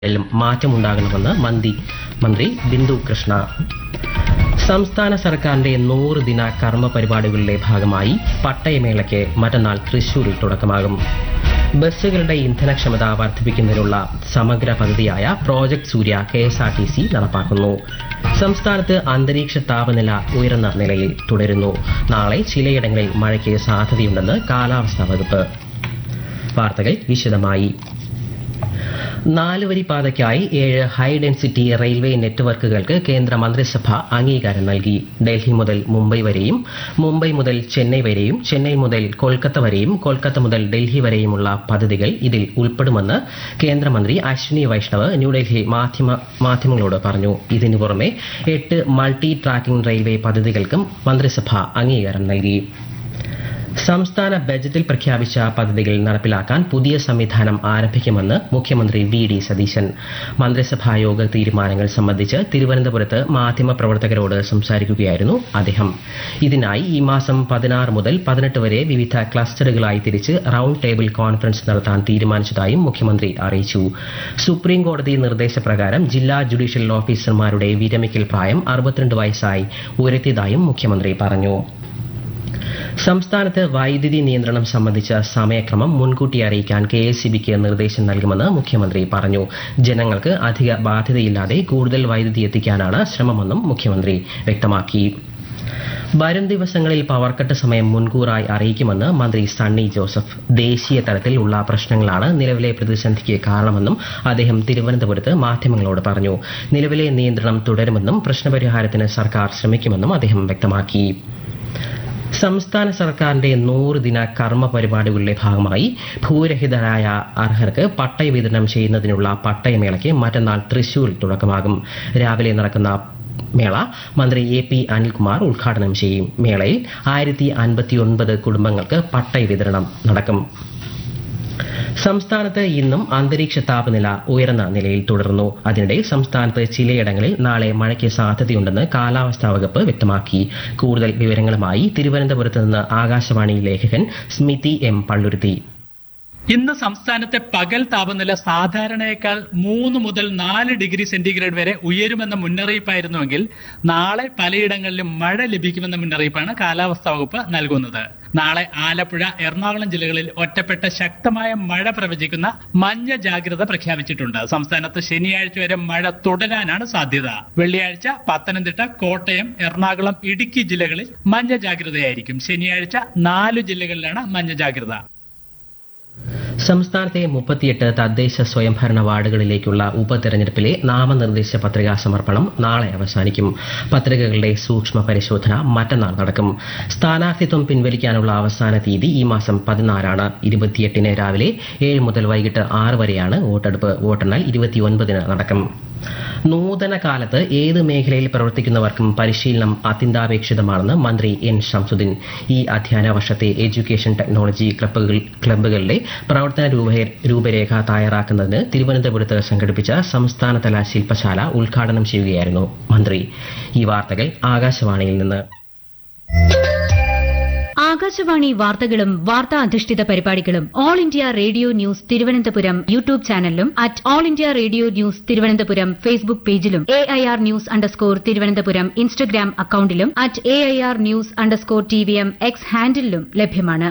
ിലും മാറ്റമുണ്ടാകണമെന്ന് മന്ത്രി മന്ത്രി ബിന്ദു കൃഷ്ണ സംസ്ഥാന സർക്കാരിന്റെ നൂറ് ദിന കർമ്മ പരിപാടികളുടെ ഭാഗമായി പട്ടയമേളയ്ക്ക് മറ്റന്നാൾ തൃശൂരിൽ തുടക്കമാകും ബസ്സുകളുടെ ഇന്ധനക്ഷമത വർദ്ധിപ്പിക്കുന്നതിനുള്ള സമഗ്ര പദ്ധതിയായ project Surya K S R T C നടപ്പാക്കുന്നു സംസ്ഥാനത്ത് അന്തരീക്ഷ താപനില ഉയർന്ന നിലയിൽ തുടരുന്നു നാളെ ചിലയിടങ്ങളിൽ മഴയ്ക്ക് സാധ്യതയുണ്ടെന്ന് കാലാവസ്ഥാ വകുപ്പ് വാർത്തകൾ വിശദമായി നാലുവരി പാതയ്ക്കായി ഏഴ് ഹൈ ഡെൻസിറ്റി റെയിൽവേ നെറ്റ്വർക്കുകൾക്ക് കേന്ദ്ര മന്ത്രിസഭ അംഗീകാരം നൽകി ഡൽഹി മുതൽ മുംബൈ വരെയും മുംബൈ മുതൽ ചെന്നൈ വരെയും ചെന്നൈ മുതൽ കൊൽക്കത്ത വരെയും കൊൽക്കത്ത മുതൽ ഡൽഹി വരെയുമുള്ള പദ്ധതികൾ ഇതിൽ ഉൾപ്പെടുമെന്ന് കേന്ദ്രമന്ത്രി അശ്വിനി വൈഷ്ണവ് ന്യൂഡൽഹി മാധ്യമ മാധ്യമങ്ങളോട് പറഞ്ഞു ഇതിനു പുറമെ എട്ട് മൾട്ടി ട്രാക്കിംഗ് റെയിൽവേ പദ്ധതികൾക്കും മന്ത്രിസഭ അംഗീകാരം നൽകി സംസ്ഥാന ബജറ്റിൽ പ്രഖ്യാപിച്ച പദ്ധതികൾ നടപ്പിലാക്കാൻ പുതിയ സംവിധാനം ആരംഭിക്കുമെന്ന് മുഖ്യമന്ത്രി വി ഡി സതീശൻ മന്ത്രിസഭാ യോഗ തീരുമാനങ്ങൾ സംബന്ധിച്ച് തിരുവനന്തപുരത്ത് മാധ്യമപ്രവർത്തകരോട് സംസാരിക്കുകയായിരുന്നു അദ്ദേഹം ഇതിനായി ഈ മാസം പതിനാറ് മുതൽ പതിനെട്ട് വരെ വിവിധ ക്ലസ്റ്ററുകളായി തിരിച്ച് റൌണ്ട് ടേബിൾ കോൺഫറൻസ് നടത്താൻ തീരുമാനിച്ചതായും മുഖ്യമന്ത്രി അറിയിച്ചു സുപ്രീം കോടതി നിർദ്ദേശപ്രകാരം ജില്ലാ ജുഡീഷ്യൽ ഓഫീസർമാരുടെ വിരമിക്കൽ പ്രായം അറുപത്തിരണ്ട് വയസ്സായി ഉയർത്തിയതായും മുഖ്യമന്ത്രി പറഞ്ഞു സംസ്ഥാനത്ത് വൈദ്യുതി നിയന്ത്രണം സംബന്ധിച്ച സമയക്രമം മുൻകൂട്ടി അറിയിക്കാൻ കെ എസ് ബിക്ക് നിർദ്ദേശം നൽകുമെന്ന് മുഖ്യമന്ത്രി പറഞ്ഞു ജനങ്ങൾക്ക് അധിക ബാധ്യതയില്ലാതെ കൂടുതൽ വൈദ്യുതി എത്തിക്കാനാണ് ശ്രമമെന്നും മുഖ്യമന്ത്രി വ്യക്തമാക്കി വരും ദിവസങ്ങളിൽ പവർ കട്ട് സമയം മുൻകൂറായി അറിയിക്കുമെന്ന് മന്ത്രി സണ്ണി ജോസഫ് ദേശീയ തലത്തിൽ ഉള്ള പ്രശ്നങ്ങളാണ് നിലവിലെ പ്രതിസന്ധിക്ക് കാരണമെന്നും അദ്ദേഹം തിരുവനന്തപുരത്ത് മാധ്യമങ്ങളോട് പറഞ്ഞു നിലവിലെ നിയന്ത്രണം തുടരുമെന്നും പ്രശ്നപരിഹാരത്തിന് സർക്കാർ ശ്രമിക്കുമെന്നും അദ്ദേഹം വ്യക്തമാക്കി സംസ്ഥാന സർക്കാരിന്റെ നൂറ് ദിന കർമ്മ പരിപാടികളുടെ ഭാഗമായി ഭൂരഹിതരായ അർഹർക്ക് പട്ടയ വിതരണം ചെയ്യുന്നതിനുള്ള പട്ടയമേളയ്ക്ക് മറ്റന്നാൾ തൃശൂരിൽ തുടക്കമാകും രാവിലെ നടക്കുന്ന മേള മന്ത്രി എ പി അനിൽകുമാർ ഉദ്ഘാടനം ചെയ്യും മേളയിൽ ആയിരത്തി അൻപത്തിയൊൻപത് കുടുംബങ്ങൾക്ക് പട്ടയ വിതരണം നടക്കും സംസ്ഥാനത്ത് ഇന്നും അന്തരീക്ഷ താപനില ഉയർന്ന നിലയിൽ തുടർന്നു അതിനിടെ സംസ്ഥാനത്ത് ചിലയിടങ്ങളിൽ നാളെ മഴയ്ക്ക് സാധ്യതയുണ്ടെന്ന് കാലാവസ്ഥാ വകുപ്പ് വ്യക്തമാക്കി കൂടുതൽ വിവരങ്ങളുമായി തിരുവനന്തപുരത്ത് നിന്ന് ആകാശവാണി ലേഖകൻ സ്മിതി എം പള്ളുരുത്തി ഇന്ന് സംസ്ഥാനത്തെ പകൽ താപനില സാധാരണയേക്കാൾ മൂന്ന് മുതൽ നാല് ഡിഗ്രി സെന്റിഗ്രേഡ് വരെ ഉയരുമെന്ന മുന്നറിയിപ്പായിരുന്നുവെങ്കിൽ നാളെ പലയിടങ്ങളിലും മഴ ലഭിക്കുമെന്ന മുന്നറിയിപ്പാണ് കാലാവസ്ഥാ വകുപ്പ് നൽകുന്നത് നാളെ ആലപ്പുഴ എറണാകുളം ജില്ലകളിൽ ഒറ്റപ്പെട്ട ശക്തമായ മഴ പ്രവചിക്കുന്ന മഞ്ഞ ജാഗ്രത പ്രഖ്യാപിച്ചിട്ടുണ്ട് സംസ്ഥാനത്ത് ശനിയാഴ്ച വരെ മഴ തുടരാനാണ് സാധ്യത വെള്ളിയാഴ്ച പത്തനംതിട്ട കോട്ടയം എറണാകുളം ഇടുക്കി ജില്ലകളിൽ മഞ്ഞ ജാഗ്രതയായിരിക്കും ശനിയാഴ്ച നാല് ജില്ലകളിലാണ് മഞ്ഞ ജാഗ്രത സംസ്ഥാനത്തെ മുപ്പത്തിയെട്ട് തദ്ദേശ സ്വയംഭരണ വാർഡുകളിലേക്കുള്ള ഉപതെരഞ്ഞെടുപ്പിലെ നാമനിർദ്ദേശ പത്രികാ സമർപ്പണം നാളെ അവസാനിക്കും പത്രികകളുടെ സൂക്ഷ്മ പരിശോധന മറ്റന്നാൾ നടക്കും സ്ഥാനാർത്ഥിത്വം പിൻവലിക്കാനുള്ള അവസാന തീയതി ഈ മാസം പതിനാലാണ് ഇരുപത്തിയെട്ടിന് രാവിലെ ഏഴ് മുതൽ വൈകിട്ട് ആറ് വരെയാണ് വോട്ടെടുപ്പ് വോട്ടെണ്ണൽ ഇരുപത്തിയൊൻപതിന് നടക്കും നൂതന കാലത്ത് ഏത് മേഖലയിൽ പ്രവർത്തിക്കുന്നവർക്കും പരിശീലനം അത്യന്താപേക്ഷിതമാണെന്ന് മന്ത്രി എൻ ഷംസുദ്ദീൻ ഈ അധ്യയന വർഷത്തെ എഡ്യൂക്കേഷൻ ടെക്നോളജി ക്ലബ്ബുകൾ ക്ലബ്ബുകളുടെ പ്രവർത്തന രൂപ രൂപരേഖ തയ്യാറാക്കുന്നതിന് തിരുവനന്തപുരത്ത് സംഘടിപ്പിച്ച സംസ്ഥാനതല ശില്പശാല ഉദ്ഘാടനം ചെയ്യുകയായിരുന്നു മന്ത്രി ഈ വാർത്തകൾ ആകാശവാണിയിൽ നിന്ന് ആകാശവാണി വാർത്തകളും വാർത്താ അധിഷ്ഠിത പരിപാടികളും all India radio news Thiruvananthapuram YouTube ചാനലിലും at all India radio news Thiruvananthapuram Facebook പേജിലും A I R news underscore Thiruvananthapuram Instagram അക്കൌണ്ടിലും at A I R news underscore T V M X ഹാൻഡിലും ലഭ്യമാണ്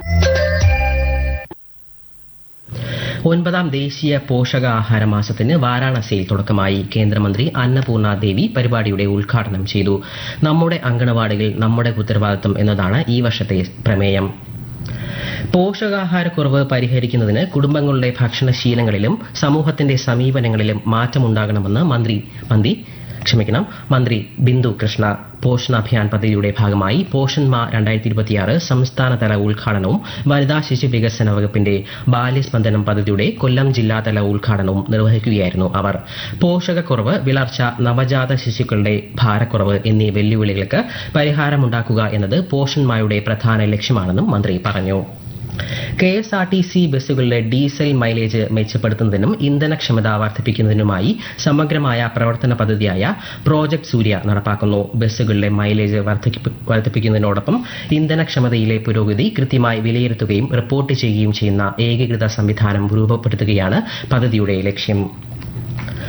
ഒൻപതാം ദേശീയ പോഷകാഹാര മാസത്തിന് വാരാണസിയിൽ തുടക്കമായി കേന്ദ്രമന്ത്രി അന്നപൂർണ ദേവി പരിപാടിയുടെ ഉദ്ഘാടനം ചെയ്തു നമ്മുടെ അങ്കണവാടികൾ നമ്മുടെ ഉത്തരവാദിത്തം എന്നതാണ് ഈ വർഷത്തെ പ്രമേയം പോഷകാഹാരക്കുറവ് പരിഹരിക്കുന്നതിന് കുടുംബങ്ങളുടെ ഭക്ഷണശീലങ്ങളിലും സമൂഹത്തിന്റെ സമീപനങ്ങളിലും മാറ്റമുണ്ടാകണമെന്ന് മന്ത്രി മന്ത്രി ക്ഷമിക്കണം മന്ത്രി ബിന്ദു കൃഷ്ണ പോഷൺ അഭിയാൻ പദ്ധതിയുടെ ഭാഗമായി പോഷൺ മാ രണ്ടായിരത്തി ഇരുപത്തിയാറ് സംസ്ഥാനതല ഉദ്ഘാടനവും വനിതാ ശിശു വികസന വകുപ്പിന്റെ ബാല്യസ്പന്ദനം പദ്ധതിയുടെ കൊല്ലം ജില്ലാതല ഉദ്ഘാടനവും നിർവഹിക്കുകയായിരുന്നു അവർ പോഷകക്കുറവ് വിളർച്ച നവജാത ശിശുക്കളുടെ ഭാരക്കുറവ് എന്നീ വെല്ലുവിളികൾക്ക് പരിഹാരമുണ്ടാക്കുക എന്നത് പോഷൺ മായുടെ പ്രധാന ലക്ഷ്യമാണെന്നും മന്ത്രി പറഞ്ഞു K S R T C ബസ്സുകളുടെ ഡീസൽ മൈലേജ് മെച്ചപ്പെടുത്തുന്നതിനും ഇന്ധനക്ഷമത വർദ്ധിപ്പിക്കുന്നതിനുമായി സമഗ്രമായ പ്രവർത്തന പദ്ധതിയായ പ്രോജക്ട് സൂര്യ നടപ്പാക്കുന്നു ബസ്സുകളിലെ മൈലേജ് വർദ്ധിപ്പി- വർദ്ധിപ്പിക്കുന്നതിനോടൊപ്പം ഇന്ധനക്ഷമതയിലെ പുരോഗതി കൃത്യമായി വിലയിരുത്തുകയും റിപ്പോർട്ട് ചെയ്യുകയും ചെയ്യുന്ന ഏകീകൃത സംവിധാനം രൂപപ്പെടുത്തുകയാണ് പദ്ധതിയുടെ ലക്ഷ്യം